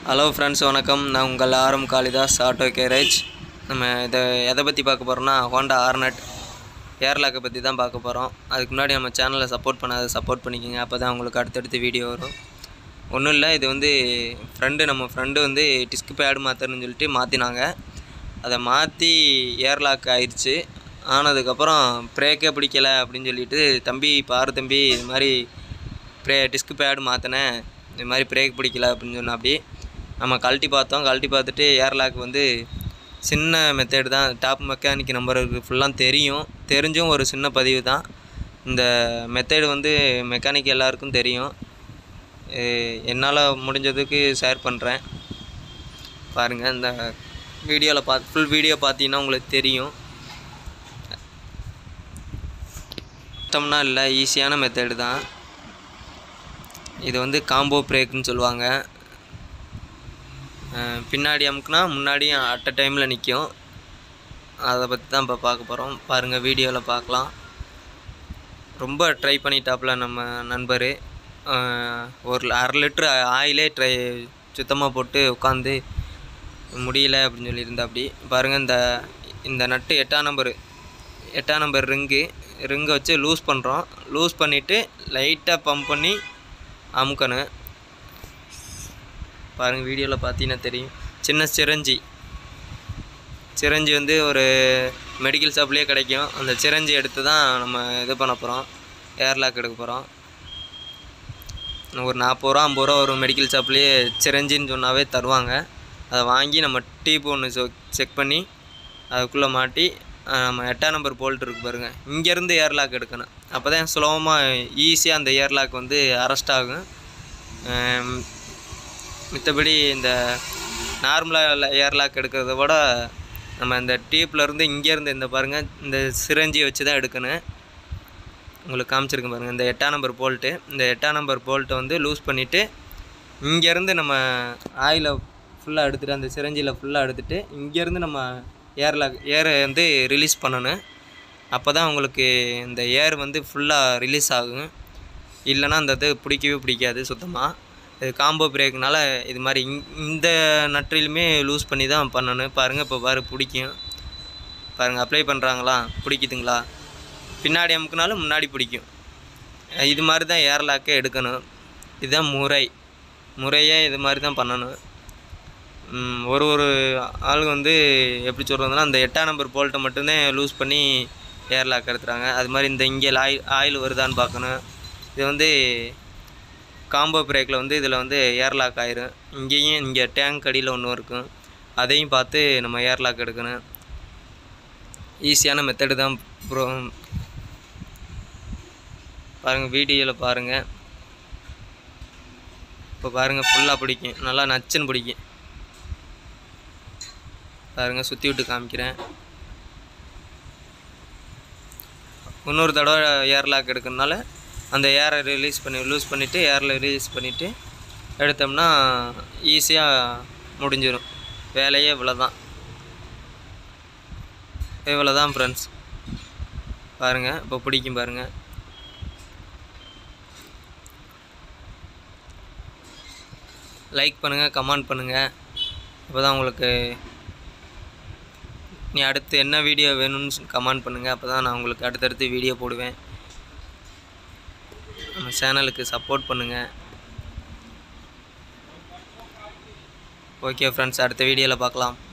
hello friends வணக்கம் நான் உங்கள் ஆரம் காளிதாஸ் ஆட்டோ கேரேஜ் நம்ம இதை எதை பற்றி பார்க்க போகிறோம்னா ஹோண்டா ஆர்னட் ஏர்லாக்கை பற்றி தான் பார்க்க போகிறோம் அதுக்கு முன்னாடி நம்ம சேனலை சப்போர்ட் பண்ணாத சப்போர்ட் பண்ணிக்கோங்க அப்போ தான் உங்களுக்கு அடுத்தடுத்து வீடியோ வரும் ஒன்றும் இல்லை இது வந்து ஃப்ரெண்டு நம்ம ஃப்ரெண்டு வந்து டிஸ்க் பேடு மாற்றணும்னு சொல்லிட்டு மாற்றினாங்க அதை மாற்றி ஏர்லாக் ஆயிடுச்சு ஆனதுக்கப்புறம் பிரேக்கே பிடிக்கல அப்படின்னு சொல்லிட்டு தம்பி பாரு தம்பி இது மாதிரி ப்ரே டிஸ்க் பேடு மாற்றினேன் இது மாதிரி பிரேக் பிடிக்கல அப்படின்னு சொன்ன அப்படி நம்ம கழட்டி பார்த்தோம் கழட்டி பார்த்துட்டு ஏர்லாக் வந்து சின்ன மெத்தேடு தான் டாப் மெக்கானிக் நம்பருக்கு ஃபுல்லாக தெரியும் தெரிஞ்சும் ஒரு சின்ன பதிவு தான் இந்த மெத்தேடு வந்து மெக்கானிக் எல்லாருக்கும் தெரியும் என்னால் முடிஞ்சதுக்கு ஷேர் பண்ணுறேன் பாருங்கள் இந்த வீடியோவில் பார்த்து ஃபுல் வீடியோ பார்த்தீங்கன்னா உங்களுக்கு தெரியும் கஷ்டம்னா இல்லை ஈஸியான மெத்தேடு தான் இது வந்து காம்போ பிரேக்குன்னு சொல்லுவாங்க அஹ் பின்னாடி அமுக்குனா முன்னாடியும் அட் அ டைமில் நிற்கும் அதை பற்றி தான் இப்போ பார்க்க போகிறோம் பாருங்கள் வீடியோவில் பார்க்கலாம் ரொம்ப ட்ரை பண்ணிட்டாப்புல நம்ம நண்பர் ஒரு அரை லிட்ரு ஆயிலே ட்ரை சுத்தமாக போட்டு உட்காந்து முடியல அப்படின்னு சொல்லியிருந்தா அப்படி பாருங்கள் இந்த இந்த நட்டு எட்டாம் நம்பரு எட்டாம் நம்பர் ரிங்கு ரிங்கை வச்சு லூஸ் பண்ணுறோம் லூஸ் பண்ணிவிட்டு லைட்டாக பம்ப் பண்ணி அமுக்கணும் பாருங்கள் வீடியோவில் பார்த்தீங்கன்னா தெரியும் சின்ன சிரஞ்சி சிரஞ்சி வந்து ஒரு மெடிக்கல் ஷாப்லேயே கிடைக்கும் அந்த சிரஞ்சி எடுத்து தான் நம்ம இது பண்ண போகிறோம் ஏர்லாக் எடுக்க போகிறோம் ஒரு நாற்பது ரூபா ஐம்பது ரூபா ஒரு மெடிக்கல் ஷாப்லேயே சிரஞ்சின்னு சொன்னாவே தருவாங்க அதை வாங்கி நம்ம டீப் ஒன்று செக் பண்ணி அதுக்குள்ளே மாட்டி அஹ், நம்ம எட்டாம் நம்பர் போல்ட் இருக்கு பாருங்கள் இங்கேருந்து ஏர்லாக் எடுக்கணும் அப்போ தான் சுலபமாக ஈஸியாக அந்த ஏர்லாக் வந்து அரெஸ்ட் ஆகும் அஹ், மித்தபடி இந்த நார்மலாக ஏர்லாக் எடுக்கிறத விட நம்ம இந்த டீப்லேருந்து இங்கேருந்து இந்த பாருங்கள் இந்த சிரஞ்சியை வச்சு தான் எடுக்கணும் உங்களுக்கு காமிச்சிருக்கேன் பாருங்கள் இந்த எட்டாம் நம்பர் போல்ட்டு இந்த எட்டாம் நம்பர் போல்ட்டை வந்து லூஸ் பண்ணிவிட்டு இங்கேருந்து நம்ம ஆயிலை ஃபுல்லாக எடுத்துகிட்டு அந்த சிரஞ்சியில் ஃபுல்லாக எடுத்துகிட்டு இங்கேருந்து நம்ம ஏரில் ஏரை வந்து ரிலீஸ் பண்ணணும் அப்போ தான் உங்களுக்கு இந்த ஏர் வந்து ஃபுல்லாக ரிலீஸ் ஆகும் இல்லைன்னா அந்த இது பிடிக்கவே பிடிக்காது சுத்தமாக இது காம்போ பிரேக்னால இது மாதிரி இங் இந்த நற்றிலுமே லூஸ் பண்ணி தான் பண்ணணும் பாருங்கள் இப்போ பாரு பிடிக்கும் பாருங்கள் அப்ளை பண்ணுறாங்களா பிடிக்குதுங்களா பின்னாடி அமுக்குனாலும் முன்னாடி பிடிக்கும் அஹ் இது மாதிரி தான் ஏர்லாக்கே எடுக்கணும் இதுதான் முறை முறையே இது மாதிரி தான் பண்ணணும் ம், ஒரு ஒரு ஆளுங்க வந்து எப்படி சொல்கிறதுனா அந்த எட்டாம் நம்பர் போல்ட்டை மட்டும்தான் லூஸ் பண்ணி ஏர்லாக் எடுத்துறாங்க அது மாதிரி இந்த இங்கே ஆயில் ஆயில் வருதான்னு பார்க்கணும் இது வந்து காம்போ பிரேக்கில் வந்து இதில் வந்து ஏர்லாக் ஆயிரும் இங்கேயும் இங்கே டேங்க் அடியில் ஒன்று இருக்கும் அதையும் பார்த்து நம்ம ஏர்லாக் எடுக்கணும் ஈஸியான மெத்தடு தான் ப்ரோ பாருங்கள் வீடியோவில் பாருங்கள் இப்போ பாருங்கள் ஃபுல்லாக பிடிக்கும் நல்லா நச்சுன்னு பிடிக்கும் பாருங்கள் சுற்றி விட்டு காமிக்கிறேன் இன்னொரு தடவை ஏர்லாக் எடுக்கிறதுனால அந்த ஏரை ரிலீஸ் பண்ணி லூஸ் பண்ணிவிட்டு ஏரில் ரிலீஸ் பண்ணிவிட்டு எடுத்தோம்னா ஈஸியாக முடிஞ்சிடும் வேலையே இவ்வளோ தான் இவ்வளோ தான் ஃப்ரெண்ட்ஸ் பாருங்கள் இப்போ பிடிக்கும் பாருங்கள் லைக் பண்ணுங்கள் கமெண்ட் பண்ணுங்கள் அப்போ தான் உங்களுக்கு நீ அடுத்து என்ன வீடியோ வேணும்னு கமெண்ட் பண்ணுங்கள் அப்போ தான் நான் உங்களுக்கு அடுத்தடுத்து வீடியோ போடுவேன் நம்ம சேனலுக்கு சப்போர்ட் பண்ணுங்கள் ஓகே ஃப்ரெண்ட்ஸ் அடுத்த வீடியோவில் பார்க்கலாம்